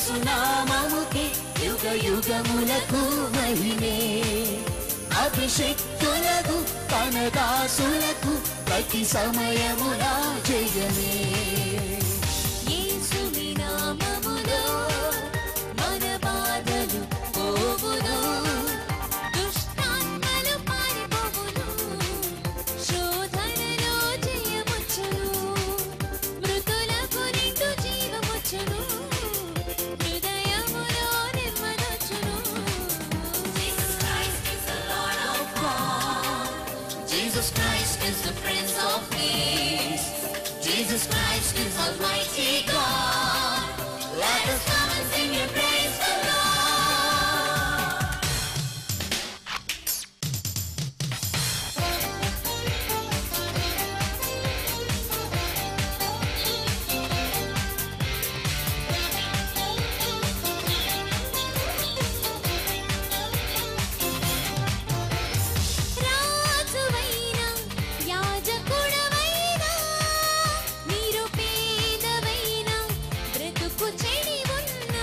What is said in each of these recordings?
యేసునామముకే యుగ యుగములకు మహిమే అభిషిక్తులకు తన దాసులకు ప్రతి సమయమున జయమే యేసుని నామములో మన బాధలు పోవును దుష్టాత్మలు పారిపోవును శోధనలో జయమొచ్చును మృతులకు నిండు జీవమొచ్చును హృదయములో నెమ్మదొచ్చును Jesus Christ is the Lord of all. Jesus Christ is the Prince of Peace. Jesus Christ is Almighty God. Let us come and sing and praise the Lord. రాజువైనా యాజకుడవైనా నిరుపేదవైనా బ్రతుకు చెడి ఉన్నా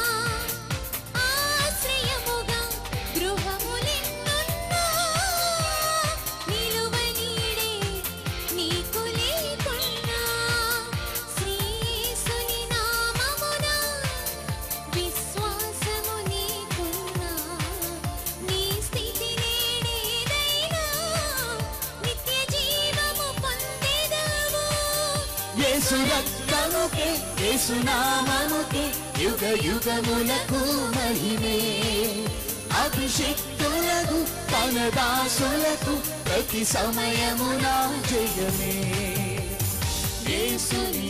ఆశ్రయముగా గృహములెన్నున్నా నిలువ నీడే నీకు లేకున్నా శ్రీయేసుని నామమున విశ్వాసము నీకున్నా నీ స్థితి నేడేదైనా నిత్య జీవము పొందెదవు యేసు రక్తముకే యేసునామముకే యుగ యుగములకు మహిమే అభిషిక్తులకు తన దాసులకు ప్రతి సమయమున జయమే యేసుని